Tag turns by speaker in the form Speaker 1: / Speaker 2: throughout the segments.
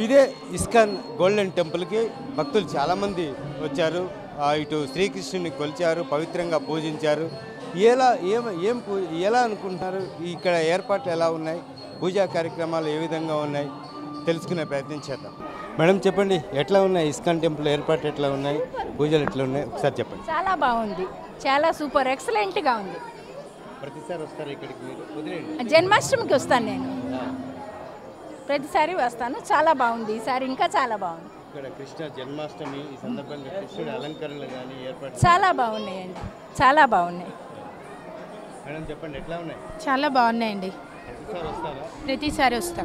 Speaker 1: ఇదే ISKCON golden టెంపుల్కి భక్తులు చాలామంది వచ్చారు ఆ, ఇటు శ్రీకృష్ణుని కొలిచారు పవిత్రంగా పూజించారు ఎలా ఏం ఏం పూ ఎలా అనుకుంటున్నారు ఇక్కడ ఏర్పాట్లు ఎలా ఉన్నాయి పూజా కార్యక్రమాలు ఏ విధంగా ఉన్నాయి తెలుసుకునే ప్రయత్నం చేద్దాం మేడం చెప్పండి ఎట్లా ఉన్నాయి ఇస్కాన్ టెంపుల్ ఏర్పాట్లు ఎట్లా ఉన్నాయి పూజలు ఎట్లా ఉన్నాయి ఒకసారి చెప్పండి
Speaker 2: చాలా బాగుంది చాలా సూపర్ ఎక్సలెంట్గా ఉంది
Speaker 1: ప్రతిసారి వస్తారు ఇక్కడికి మీరు వదిలేండి
Speaker 2: జన్మాష్టమికి వస్తాను నేను ప్రతిసారి వస్తాను చాలా బాగుంది ఈసారి ఇంకా చాలా బాగుంది
Speaker 1: ఇక్కడ కృష్ణ జన్మాష్టమి ఈ సందర్భంగా కృష్ణుడి అలంకరణలు కానీ ఏర్పాటు
Speaker 2: చాలా బాగున్నాయండి చాలా బాగున్నాయి
Speaker 1: మేడం చెప్పండి ఎట్లా ఉన్నాయి
Speaker 3: చాలా బాగున్నాయండి
Speaker 1: ప్రతిసారి వస్తారా
Speaker 3: ప్రతిసారి వస్తాం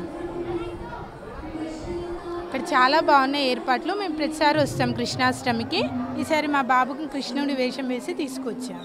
Speaker 3: ఇక్కడ చాలా బాగున్నాయి ఏర్పాట్లు మేము ప్రతిసారి వస్తాం కృష్ణాష్టమికి ఈసారి మా బాబుకి కృష్ణుడి వేషం వేసి తీసుకొచ్చాం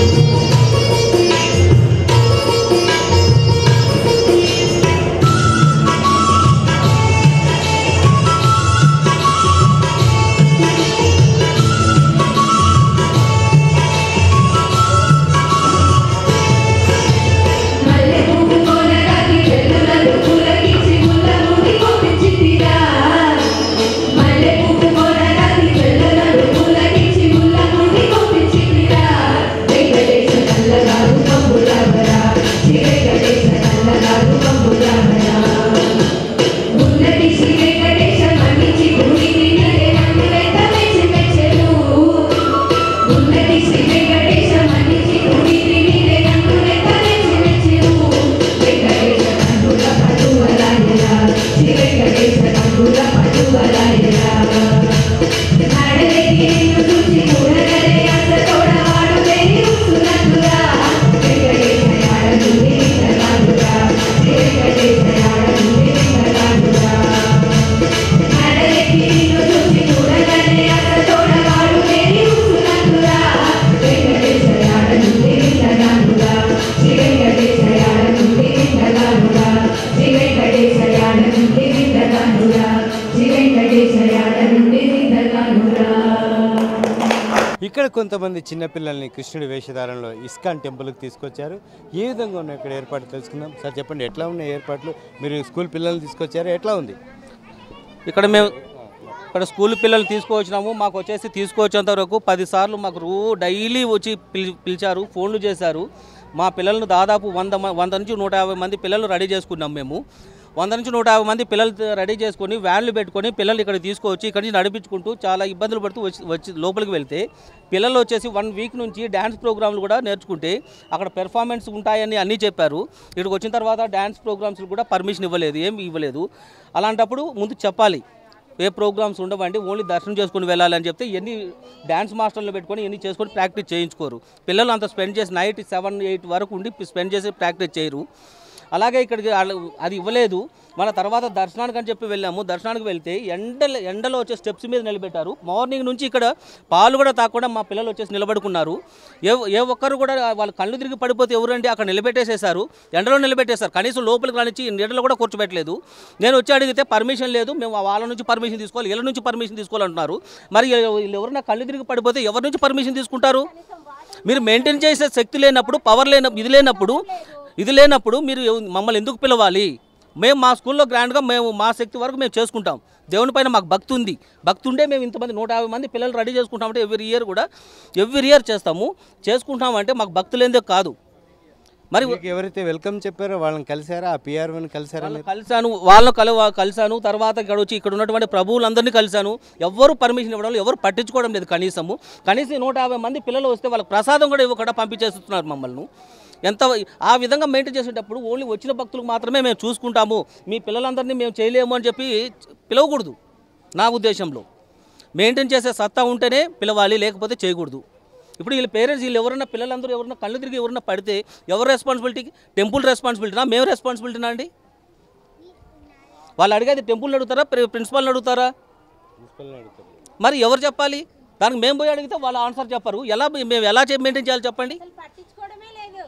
Speaker 1: ఇక్కడ కొంతమంది చిన్నపిల్లల్ని కృష్ణుడి వేషధారణలో ఇస్కాన్ టెంపుల్కి తీసుకొచ్చారు ఏ విధంగా ఉన్నాయి ఇక్కడ ఏర్పాట్లు తెలుసుకుందాం సార్ చెప్పండి ఎట్లా ఉన్నాయి ఏర్పాట్లు మీరు స్కూల్ పిల్లల్ని తీసుకొచ్చారు ఎట్లా ఉంది
Speaker 4: ఇక్కడ మేము ఇక్కడ స్కూల్ పిల్లలు తీసుకువచ్చినాము మాకు వచ్చేసి తీసుకువచ్చేంత వరకు పదిసార్లు మాకు రూ డైలీ వచ్చి పిలి పిలిచారు ఫోన్లు చేశారు మా పిల్లలను దాదాపు వంద మ- వంద నుంచి నూట యాభై మంది పిల్లలు రెడీ చేసుకున్నాం మేము వంద నుంచి నూట యాభై మంది పిల్లలు రెడీ చేసుకొని వ్యాన్లు పెట్టుకొని పిల్లలు ఇక్కడ తీసుకువచ్చి ఇక్కడి నుంచి నడిపించుకుంటూ చాలా ఇబ్బందులు పడుతూ వచ్చి వచ్చి లోపలికి వెళ్తే పిల్లలు వచ్చేసి వన్ వీక్ నుంచి డ్యాన్స్ ప్రోగ్రాంలు కూడా నేర్చుకుంటే అక్కడ పెర్ఫార్మెన్స్ ఉంటాయని అన్నీ చెప్పారు ఇక్కడికి వచ్చిన తర్వాత డ్యాన్స్ ప్రోగ్రామ్స్ కూడా పర్మిషన్ ఇవ్వలేదు ఏం ఇవ్వలేదు అలాంటప్పుడు ముందు చెప్పాలి ఏ ప్రోగ్రామ్స్ ఉండవండి ఓన్లీ దర్శనం చేసుకొని వెళ్ళాలి అని చెప్తే ఎన్ని డ్యాన్స్ మాస్టర్లు పెట్టుకొని ఎన్ని చేసుకొని ప్రాక్టీస్ చేయించుకోరు పిల్లలు అంత స్పెండ్ చేసి నైట్ సెవెన్ ఎయిట్ వరకు ఉండి స్పెండ్ చేసి ప్రాక్టీస్ చేయరు అలాగే ఇక్కడికి వాళ్ళు- అది ఇవ్వలేదు మన తర్వాత దర్శనానికి అని చెప్పి వెళ్ళాము దర్శనానికి వెళ్తే ఎండల ఎండలో వచ్చే స్టెప్స్ మీద నిలబెట్టారు మార్నింగ్ నుంచి ఇక్కడ పాలు కూడా తాకుండా మా పిల్లలు వచ్చేసి నిలబడుకున్నారు ఏ ఏ ఒక్కరు కూడా వాళ్ళు కళ్ళు తిరిగి పడిపోతే ఎవరండి అక్కడ నిలబెట్టేసేశారు ఎండలో నిలబెట్టేశారు కనీసం లోపలికి రానిచ్చి నీడలో కూడా కూర్చోబెట్టలేదు నేను వచ్చి అడిగితే పర్మిషన్ లేదు మేము వాళ్ళ నుంచి పర్మిషన్ తీసుకోవాలి వీళ్ళ నుంచి పర్మిషన్ తీసుకోవాలంటున్నారు మరి వీళ్ళు ఎవరైనా కళ్ళు తిరిగి పడిపోతే ఎవరి నుంచి పర్మిషన్ తీసుకుంటారు మీరు మెయింటైన్ చేసే శక్తి లేనప్పుడు పవర్ లేన ఇది లేనప్పుడు ఇది లేనప్పుడు మీరు ఎవ- మమ్మల్ని ఎందుకు పిలవాలి మేము మా స్కూల్లో గ్రాండ్గా మేము మా శక్తి వరకు మేము చేసుకుంటాం దేవుని పైన మాకు భక్తి ఉంది భక్తి ఉండే మేము ఇంతమంది నూట యాభై మంది పిల్లలు రెడీ చేసుకుంటామంటే ఎవ్రీ ఇయర్ కూడా ఎవ్రీ ఇయర్ చేస్తాము చేసుకుంటామంటే మాకు భక్తి లేనిదే కాదు మరి
Speaker 1: మీకు ఎవరైతే వెల్కమ్ చెప్పారో వాళ్ళని కలిసారా ఆ పిఆర్ఓని కలిసారా
Speaker 4: వాళ్ళని
Speaker 1: మీరు?
Speaker 4: కలిశాను వాళ్ళని కల కలిశాను తర్వాత ఇక్కడ వచ్చి ఇక్కడ ఉన్నటువంటి ప్రభువులందరినీ కలిశాను ఎవరు పర్మిషన్ ఇవ్వడం లేదు, ఎవరు పట్టించుకోవడం లేదు కనీసము కనీసం నూట యాభై మంది పిల్లలు వస్తే వాళ్ళకి ప్రసాదం కూడా ఇవ్వకుండా పంపించేస్తున్నారు మమ్మల్ని ఎంత ఆ విధంగా మెయింటైన్ చేసేటప్పుడు ఓన్లీ వచ్చిన భక్తులకు మాత్రమే మేము చూసుకుంటాము మీ పిల్లలందరినీ మేము చేయలేము అని చెప్పి పిలవకూడదు నా ఉద్దేశంలో మెయింటైన్ చేసే సత్తా ఉంటేనే పిలవాలి లేకపోతే చేయకూడదు ఇప్పుడు వీళ్ళ పేరెంట్స్ వీళ్ళు ఎవరైనా పిల్లలందరూ ఎవరైనా కళ్ళు తిరిగి ఎవరైనా పడితే ఎవరు రెస్పాన్సిబిలిటీ టెంపుల్ రెస్పాన్సిబిలిటీనా మేము రెస్పాన్సిబిలిటీనా అండి వాళ్ళు అడిగేది టెంపుల్ని అడుగుతారా ప్రి- ప్రిన్సిపాల్ని అడుగుతారా మరి ఎవరు చెప్పాలి దానికి మేము పోయి అడిగితే వాళ్ళు ఆన్సర్ చెప్పరు ఎలా మేము ఎలా మెయింటైన్ చేయాలి చెప్పండి
Speaker 5: పట్టించుకోవడమే లేదు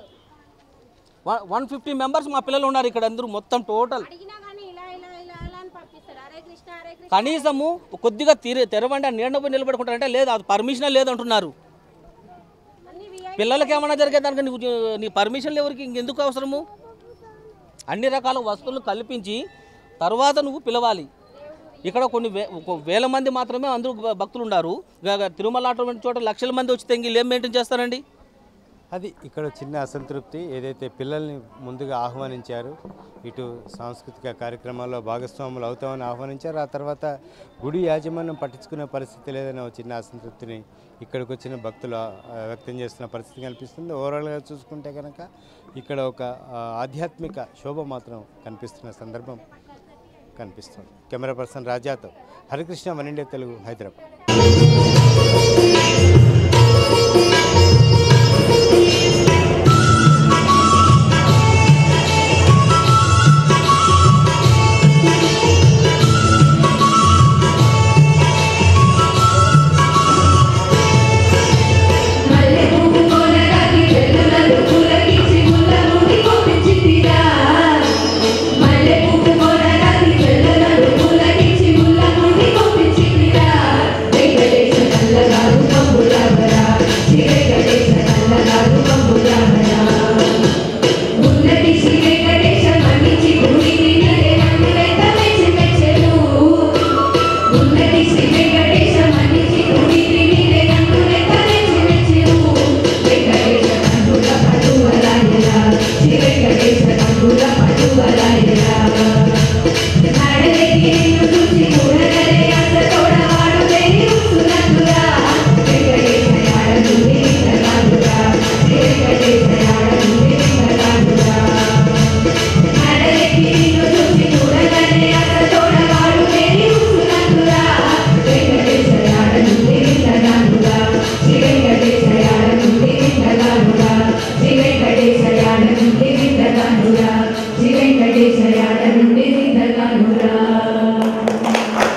Speaker 4: వన్ ఫిఫ్టీ మెంబర్స్ మా పిల్లలు ఉన్నారు ఇక్కడ అందరూ మొత్తం టోటల్
Speaker 5: అడిగినా కానీ ఇలా ఇలా ఇలా ఇలా అని పంపిస్తారు హరే కృష్ణ హరే కృష్ణ
Speaker 4: కనీసము కొద్దిగా తీరే తెరవండి ఆ నీడ పోయి నిలబెట్టుకుంటారంటే లేదు అది పర్మిషన్ లేదు అంటున్నారు
Speaker 5: అన్ని VIP
Speaker 4: పిల్లలకి ఏమైనా జరిగేదానికి నీకు నీ పర్మిషన్లు ఎవరికి ఇంకెందుకు అవసరము అన్ని రకాల వస్తువులు కల్పించి తర్వాత నువ్వు పిలవాలి ఇక్కడ కొన్ని వే ఒక వేల మంది మాత్రమే అందరూ భక్తులు ఉన్నారు ఇక తిరుమల అటువంటి చోట లక్షల మంది వచ్చి తెంగి ఏం మెయింటైన్ చేస్తారండి
Speaker 1: అది ఇక్కడ చిన్న అసంతృప్తి ఏదైతే పిల్లల్ని ముందుగా ఆహ్వానించారు ఇటు సాంస్కృతిక కార్యక్రమాల్లో భాగస్వాములు అవుతామని ఆహ్వానించారు ఆ తర్వాత గుడి యాజమాన్యం పట్టించుకునే పరిస్థితి లేదనే ఒక చిన్న అసంతృప్తిని ఇక్కడికి వచ్చిన భక్తులు ఆ, వ్యక్తం చేస్తున్న పరిస్థితి కనిపిస్తుంది ఓవరాల్గా చూసుకుంటే కనుక ఇక్కడ ఒక ఆ, ఆధ్యాత్మిక శోభ మాత్రం కనిపిస్తున్న సందర్భం కనిపిస్తుంది కెమెరా పర్సన్ రాజాతో హరికృష్ణ వన్ ఇండియా తెలుగు హైదరాబాద్